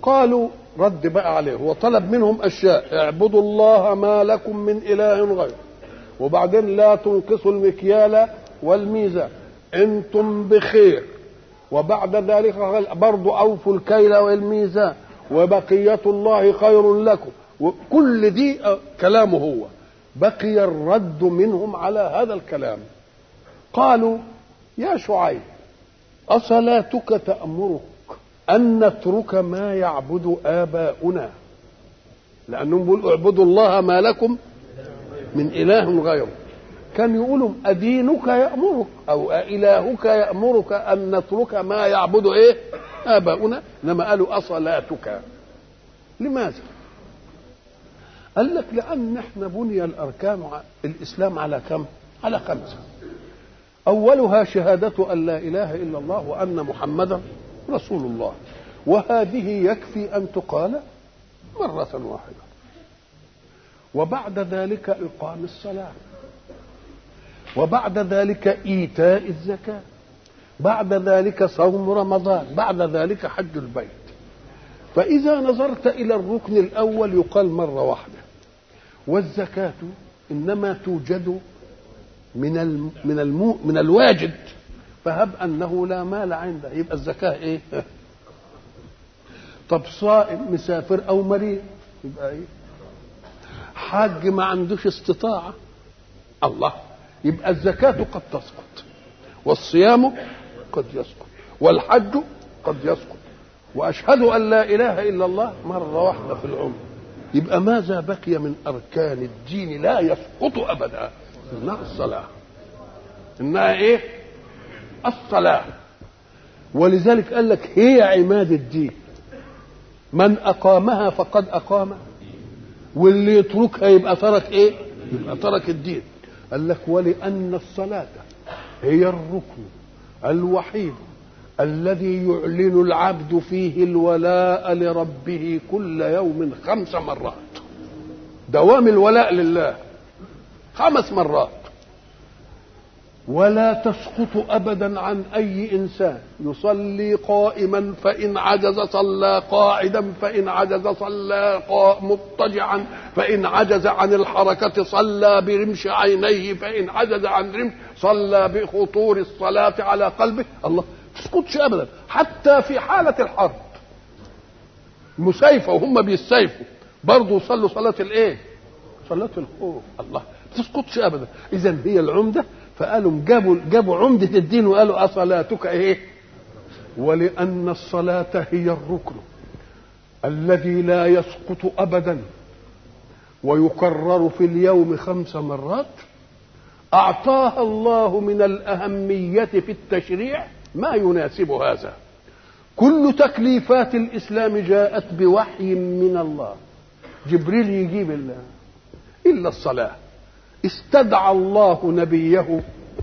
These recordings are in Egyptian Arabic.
قالوا رد بقى عليه هو طلب منهم اشياء اعبدوا الله ما لكم من اله غيره وبعدين لا تنقصوا المكيال والميزان انتم بخير وبعد ذلك برضو اوفوا الكيل والميزان وبقية الله خير لكم وكل دي كلامه هو بقي الرد منهم على هذا الكلام قالوا يا شعيب أصلاتك تأمرك أن نترك ما يعبد آباؤنا لأنهم بيقولوا اعبدوا الله ما لكم من إله غيره كان يقولوا أدينك يأمرك أو إلهك يأمرك أن نترك ما يعبد إيه آباؤنا إنما قالوا أصلاتك لماذا قال لك لأن احنا بني الأركان الإسلام على كم على خمسة أولها شهادة أن لا إله إلا الله وأن محمدا رسول الله وهذه يكفي أن تقال مرة واحدة وبعد ذلك إقام الصلاة وبعد ذلك إيتاء الزكاة بعد ذلك صوم رمضان بعد ذلك حج البيت فإذا نظرت إلى الركن الأول يقال مرة واحدة والزكاة إنما توجد من من المو من الواجد فهب أنه لا مال عنده يبقى الزكاة إيه؟ طب صائم مسافر أو مريض يبقى إيه؟ حاج ما عندوش استطاعة الله يبقى الزكاة قد تسقط والصيام قد يسقط والحج قد يسقط واشهد ان لا اله الا الله مره واحده في العمر يبقى ماذا بقي من اركان الدين لا يسقط ابدا انها الصلاه انها ايه الصلاه ولذلك قال لك هي عماد الدين من اقامها فقد اقام واللي يتركها يبقى ترك ايه يبقى ترك الدين قال لك ولان الصلاه هي الركن الوحيد الذي يعلن العبد فيه الولاء لربه كل يوم خمس مرات دوام الولاء لله خمس مرات ولا تسقط ابدا عن اي انسان يصلي قائما فان عجز صلى قاعدا فان عجز صلى مضطجعا فان عجز عن الحركه صلى برمش عينيه فان عجز عن رمش صلى بخطور الصلاه على قلبه الله تسقطش ابدا حتى في حاله الحرب مسيفه وهم بيسيفوا برضه يصلوا صلاه الايه صلاه الخوف الله ما تسقطش ابدا اذا هي العمده فقالوا جابوا جابوا عمده الدين وقالوا اصلاتك ايه ولان الصلاه هي الركن الذي لا يسقط ابدا ويكرر في اليوم خمس مرات اعطاها الله من الاهميه في التشريع ما يناسب هذا كل تكليفات الاسلام جاءت بوحي من الله جبريل يجيب الله الا الصلاه استدعى الله نبيه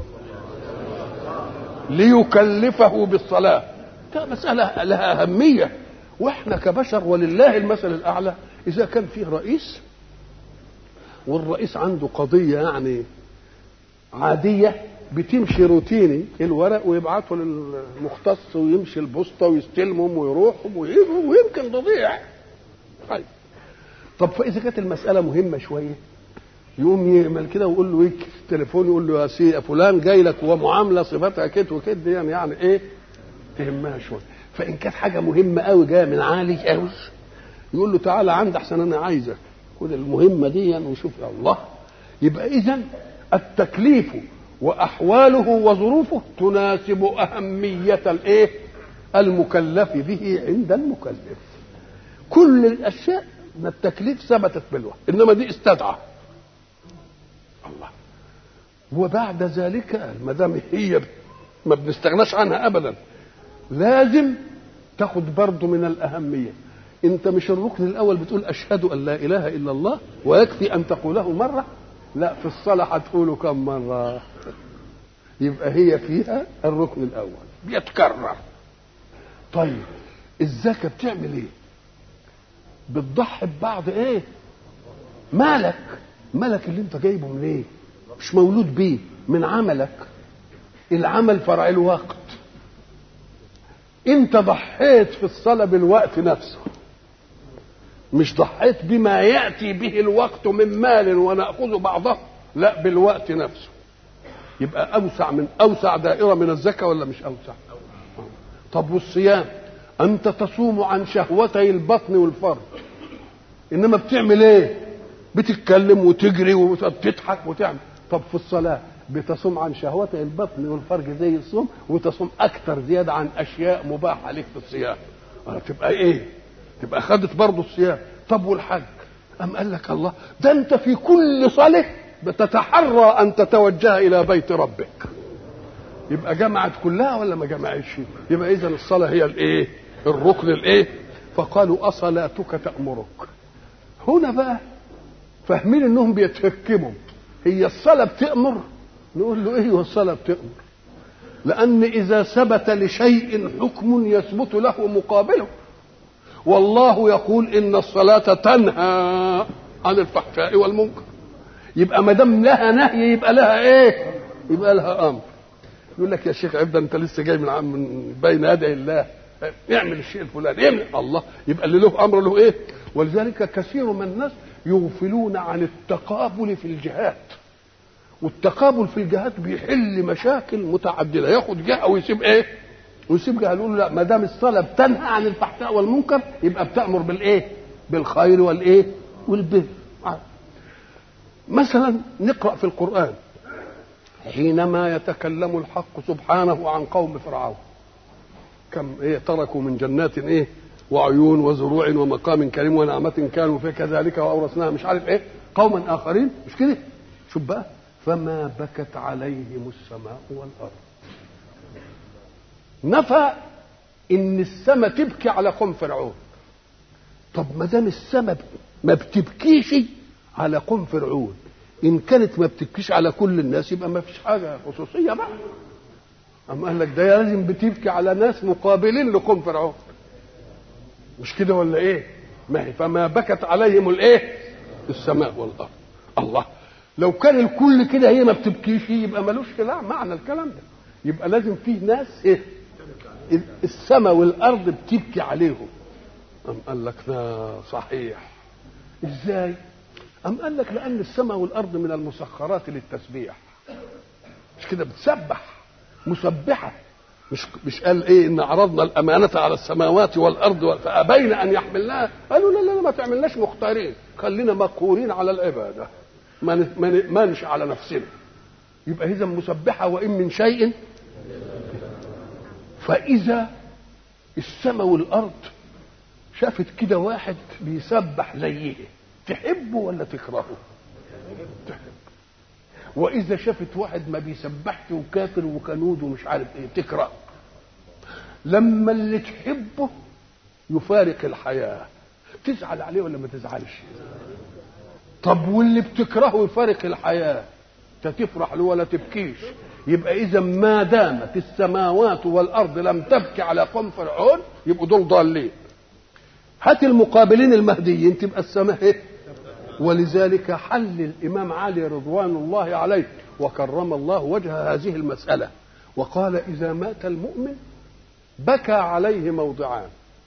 ليكلفه بالصلاه ده مساله لها اهميه واحنا كبشر ولله المثل الاعلى اذا كان فيه رئيس والرئيس عنده قضيه يعني عاديه بتمشي روتيني الورق ويبعته للمختص ويمشي البوسطه ويستلمهم ويروحهم ويجوا ويمكن تضيع طيب طب فاذا كانت المساله مهمه شويه يقوم يعمل كده ويقول له ايه في التليفون يقول له يا سي فلان جاي لك ومعامله صفتها كده وكده يعني يعني ايه تهمها شويه فان كانت حاجه مهمه قوي جايه من عالي قوي يقول له تعالى عندي احسن انا عايزك خد المهمه دي وشوف يا الله يبقى اذا التكليف واحواله وظروفه تناسب اهميه الايه المكلف به عند المكلف كل الاشياء من التكليف ثبتت بالوحي انما دي استدعى الله وبعد ذلك ما دام هي ما بنستغناش عنها ابدا لازم تاخد برضه من الاهميه انت مش الركن الاول بتقول اشهد ان لا اله الا الله ويكفي ان تقوله مره لا في الصلاه هتقوله كم مره يبقى هي فيها الركن الاول بيتكرر طيب الزكاه بتعمل ايه بتضحي ببعض ايه مالك مالك اللي انت جايبه من ايه مش مولود بيه من عملك العمل فرع الوقت انت ضحيت في الصلاه بالوقت نفسه مش ضحيت بما ياتي به الوقت من مال وناخذ بعضه لا بالوقت نفسه يبقى اوسع من اوسع دائره من الزكاه ولا مش اوسع طب والصيام انت تصوم عن شهوتي البطن والفرج انما بتعمل ايه بتتكلم وتجري وتضحك وتعمل طب في الصلاه بتصوم عن شهوتي البطن والفرج زي الصوم وتصوم اكثر زياده عن اشياء مباحه لك في الصيام تبقى ايه تبقى خدت برضه الصيام طب والحج أم قال لك الله ده أنت في كل صلاة بتتحرى أن تتوجه إلى بيت ربك يبقى جمعت كلها ولا ما جمعتش يبقى إذا الصلاة هي الإيه الركن الإيه فقالوا أصلاتك تأمرك هنا بقى فاهمين انهم بيتهكموا هي الصلاة بتأمر نقول له ايه الصلاة بتأمر لأن إذا ثبت لشيء حكم يثبت له مقابله والله يقول ان الصلاه تنهى عن الفحشاء والمنكر يبقى ما دام لها نهي يبقى لها ايه يبقى لها امر يقول لك يا شيخ عبد انت لسه جاي من من بين يدي الله اعمل الشيء الفلاني اعمل الله يبقى اللي له امر له ايه ولذلك كثير من الناس يغفلون عن التقابل في الجهات والتقابل في الجهات بيحل مشاكل متعدده ياخد جهه ويسيب ايه ويسيب جهه يقول لا ما دام الصلاه بتنهى عن الفحشاء والمنكر يبقى بتامر بالايه بالخير والايه والبر مثلا نقرا في القران حينما يتكلم الحق سبحانه عن قوم فرعون كم ايه تركوا من جنات ايه وعيون وزروع ومقام كريم ونعمة كانوا فيها كذلك وأورثناها مش عارف إيه قوما آخرين مش كده شوف بقى فما بكت عليهم السماء والأرض نفى إن السماء تبكي على قوم فرعون طب ما دام السماء ما بتبكيش على قوم فرعون إن كانت ما بتبكيش على كل الناس يبقى ما فيش حاجة خصوصية بقى أما قال لك ده لازم بتبكي على ناس مقابلين لقوم فرعون مش كده ولا ايه ما هي فما بكت عليهم الايه السماء والارض الله لو كان الكل كده هي ما بتبكيش يبقى ملوش كلام معنى الكلام ده يبقى لازم فيه ناس ايه السماء والارض بتبكي عليهم أم قال لك ده صحيح ازاي أم قال لك لأن السماء والأرض من المسخرات للتسبيح مش كده بتسبح مسبحة مش مش قال ايه ان عرضنا الامانه على السماوات والارض فابين ان يحملناها قالوا لا لا ما تعملناش مختارين خلينا مقهورين على العباده ما ما نش على نفسنا يبقى اذا مسبحه وان من شيء فاذا السماء والارض شافت كده واحد بيسبح زيه تحبه ولا تكرهه تحب واذا شافت واحد ما بيسبحش وكافر وكنود ومش عارف ايه تكره لما اللي تحبه يفارق الحياه تزعل عليه ولا ما تزعلش طب واللي بتكرهه يفارق الحياه تفرح له ولا تبكيش يبقى اذا ما دامت السماوات والارض لم تبكي على قوم فرعون يبقوا دول ضالين هات المقابلين المهديين تبقى السماء ايه ولذلك حل الامام علي رضوان الله عليه وكرم الله وجه هذه المساله وقال اذا مات المؤمن بكى عليه موضعان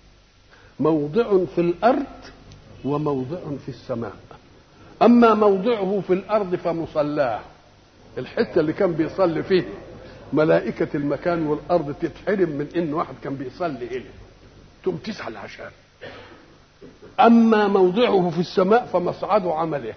موضع في الارض وموضع في السماء اما موضعه في الارض فمصلاه الحته اللي كان بيصلي فيه ملائكه المكان والارض تتحرم من ان واحد كان بيصلي اليه تقوم تزعل عشان اما موضعه في السماء فمصعد عمله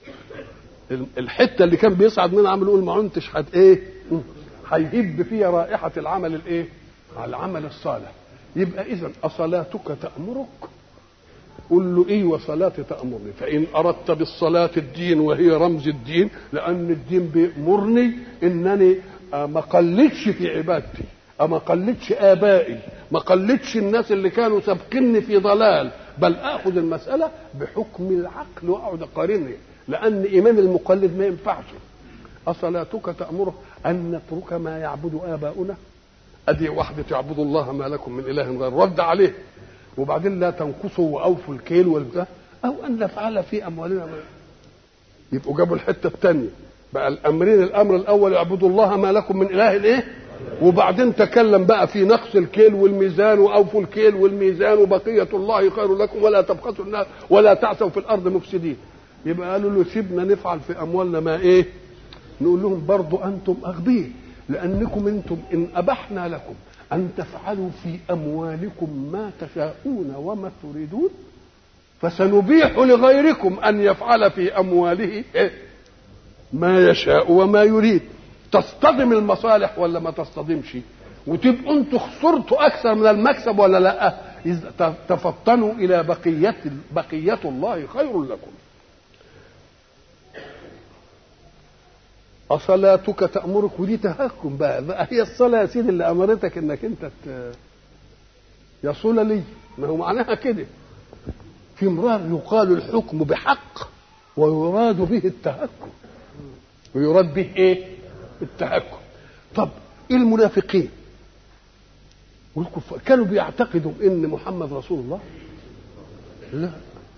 الحته اللي كان بيصعد منها عمل يقول ما عنتش حد ايه هيهب فيها رائحه العمل الايه على العمل الصالح يبقى اذا اصلاتك تامرك قل له ايه وصلاتي تامرني فان اردت بالصلاه الدين وهي رمز الدين لان الدين بيامرني انني ما قلدش في عبادتي ما قلدش ابائي ما قلدش الناس اللي كانوا سابقني في ضلال بل اخذ المساله بحكم العقل واقعد اقارنه لان ايمان المقلد ما ينفعش اصلاتك تامره ان نترك ما يعبد اباؤنا ادي واحده تعبدوا الله ما لكم من اله غير رد عليه وبعدين لا تنقصوا واوفوا الكيل والبتاع او ان نفعل في اموالنا ما يبقوا جابوا الحته الثانيه بقى الامرين الامر الاول اعبدوا الله ما لكم من اله ايه وبعدين تكلم بقى في نقص الكيل والميزان واوفوا الكيل والميزان وبقيه الله خير لكم ولا تبخسوا الناس ولا تعثوا في الارض مفسدين يبقى قالوا له سيبنا نفعل في اموالنا ما ايه نقول لهم برضو انتم اغبياء لانكم انتم ان ابحنا لكم ان تفعلوا في اموالكم ما تشاءون وما تريدون فسنبيح لغيركم ان يفعل في امواله إيه؟ ما يشاء وما يريد تصطدم المصالح ولا ما تصطدمش وتبقوا انتوا خسرتوا اكثر من المكسب ولا لا تفطنوا الى بقيه بقيه الله خير لكم أصلاتك تأمرك ودي تهكم بقى, بقى هي الصلاة يا سيدي اللي أمرتك إنك أنت ت... يصول لي ما هو معناها كده في امرار يقال الحكم بحق ويراد به التهكم ويراد به ايه التهكم طب ايه المنافقين والكفار كانوا بيعتقدوا ان محمد رسول الله لا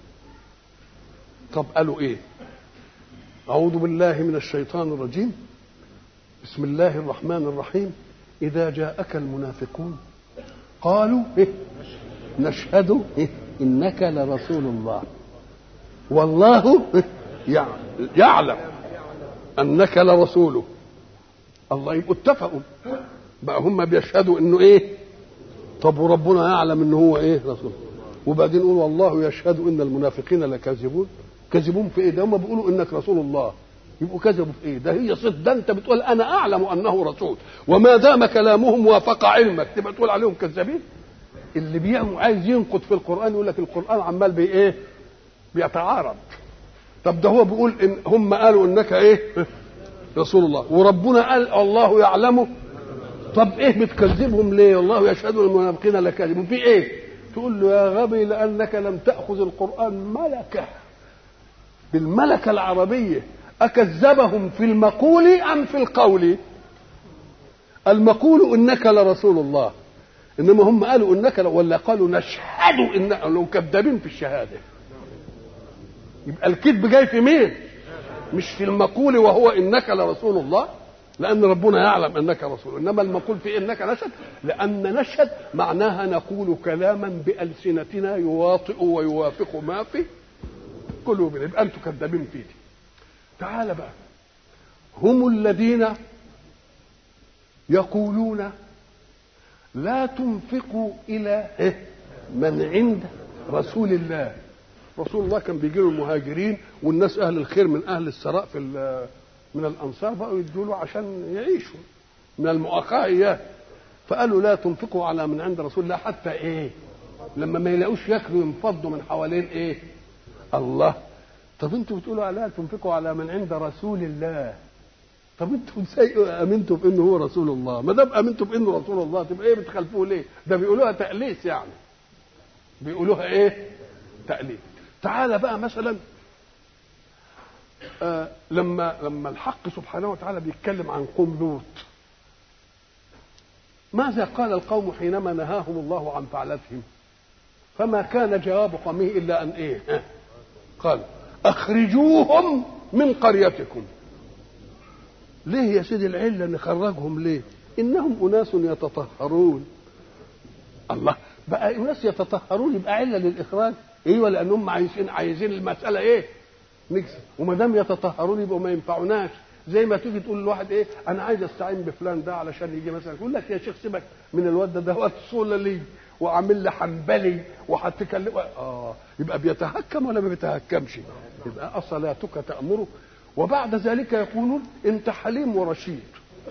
طب قالوا ايه أعوذ بالله من الشيطان الرجيم بسم الله الرحمن الرحيم إذا جاءك المنافقون قالوا إيه؟ نشهد إيه؟ إنك لرسول الله والله إيه؟ يعلم أنك لرسوله الله يبقوا اتفقوا بقى هم بيشهدوا انه ايه طب وربنا يعلم انه هو ايه رسول وبعدين يقول والله يشهد ان المنافقين لكاذبون كذبون في ايه ده هم بيقولوا انك رسول الله يبقوا كذبوا في ايه ده هي صدق ده انت بتقول انا اعلم انه رسول وما دام كلامهم وافق علمك تبقى تقول عليهم كذابين اللي بيعمل عايز ينقد في القران يقول لك القران عمال بي ايه بيتعارض طب ده هو بيقول ان هم قالوا انك ايه رسول الله وربنا قال الله يعلمه طب ايه بتكذبهم ليه والله يشهد المنافقين لكاذبون في ايه تقول له يا غبي لانك لم تاخذ القران ملكه بالملكة العربية أكذبهم في المقول أم في القول المقول إنك لرسول الله إنما هم قالوا إنك ولا قالوا نشهد إن لو كذابين في الشهادة يبقى الكذب جاي في مين مش في المقول وهو إنك لرسول الله لأن ربنا يعلم أنك رسول إنما المقول في إنك نشهد لأن نشهد معناها نقول كلاما بألسنتنا يواطئ ويوافق ما في قلوبنا يبقى انتم كذابين فيه تعال بقى هم الذين يقولون لا تنفقوا الى من عند رسول الله رسول الله كان بيجي له المهاجرين والناس اهل الخير من اهل الثراء في من الانصار بقوا يدوا له عشان يعيشوا من المؤاخاه اياه فقالوا لا تنفقوا على من عند رسول الله حتى ايه لما ما يلاقوش ياكلوا ينفضوا من حوالين ايه الله طب انتوا بتقولوا عليها تنفقوا على من عند رسول الله طب انتوا ازاي امنتوا بانه هو رسول الله ما دام امنتوا بانه رسول الله تبقى ايه بتخالفوه ليه ده بيقولوها تأليس يعني بيقولوها ايه تأليس تعالى بقى مثلا آه لما لما الحق سبحانه وتعالى بيتكلم عن قوم لوط ماذا قال القوم حينما نهاهم الله عن فعلتهم فما كان جواب قومه الا ان ايه قال اخرجوهم من قريتكم ليه يا سيدي العله نخرجهم ليه انهم اناس يتطهرون الله بقى اناس يتطهرون يبقى عله للاخراج ايوه لانهم عايزين عايزين المساله ايه نكسب وما دام يتطهرون يبقوا ما ينفعوناش زي ما تيجي تقول لواحد ايه انا عايز استعين بفلان ده علشان يجي مثلا يقول لك يا شيخ سيبك من الواد ده ده واد صولة وعامل لي حنبلي وهتكلم اه يبقى بيتهكم ولا ما بيتهكمش يبقى اصلاتك تامره وبعد ذلك يقولون انت حليم ورشيد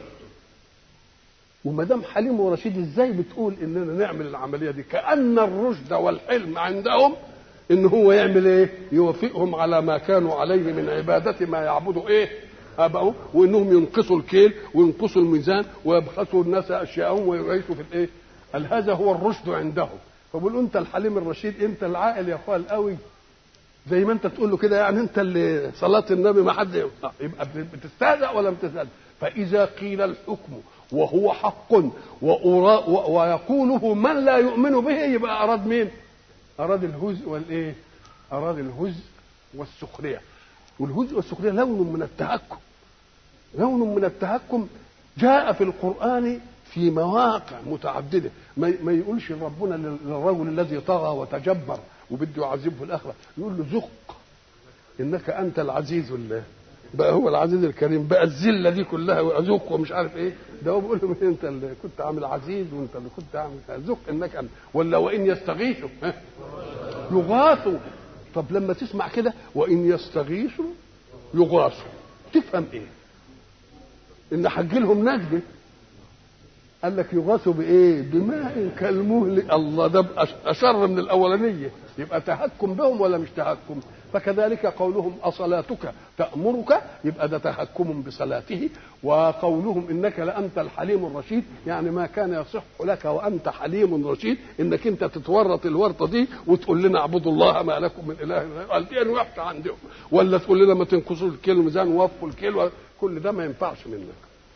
وما دام حليم ورشيد ازاي بتقول اننا نعمل العمليه دي كان الرشد والحلم عندهم ان هو يعمل ايه يوافقهم على ما كانوا عليه من عباده ما يعبدوا ايه ابائهم وانهم ينقصوا الكيل وينقصوا الميزان ويبخسوا الناس اشياءهم ويعيشوا في الايه قال هذا هو الرشد عندهم فبقول انت الحليم الرشيد انت العاقل يا اخويا القوي زي ما انت تقول له كده يعني انت اللي صلاه النبي ما حد يبقى بتستهزأ ولا بتستهزأ فاذا قيل الحكم وهو حق ويقوله من لا يؤمن به يبقى اراد مين اراد الهزء والايه اراد الهزء والسخريه والهزء والسخريه لون من التهكم لون من التهكم جاء في القران في مواقع متعدده ما ما يقولش ربنا للرجل الذي طغى وتجبر وبده يعذبه في الاخره يقول له ذق انك انت العزيز الله بقى هو العزيز الكريم بقى الذله دي كلها وذوق ومش عارف ايه ده هو بيقول له انت اللي كنت عامل عزيز وانت اللي كنت عامل ذوق انك انت ولا وان يستغيثوا ها؟ يغاثوا طب لما تسمع كده وان يستغيثوا يغاثوا تفهم ايه ان حج لهم نجده قال لك يغاثوا بايه بماء كالمهل الله ده اشر من الاولانيه يبقى تهكم بهم ولا مش تهكم فكذلك قولهم اصلاتك تامرك يبقى ده تهكم بصلاته وقولهم انك لانت الحليم الرشيد يعني ما كان يصح لك وانت حليم رشيد انك انت تتورط الورطه دي وتقول لنا اعبدوا الله ما لكم من اله غيره قال دي وحشه عندهم ولا تقول لنا ما تنقصوا الكيلو ميزان ووفوا الكيلو كل ده ما ينفعش منك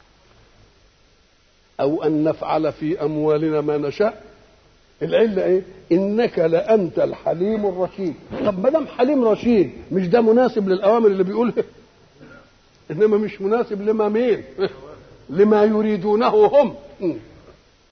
او ان نفعل في اموالنا ما نشاء العله ايه انك لانت الحليم الرشيد طب ما دام حليم رشيد مش ده مناسب للاوامر اللي بيقولها انما مش مناسب لما مين لما يريدونه هم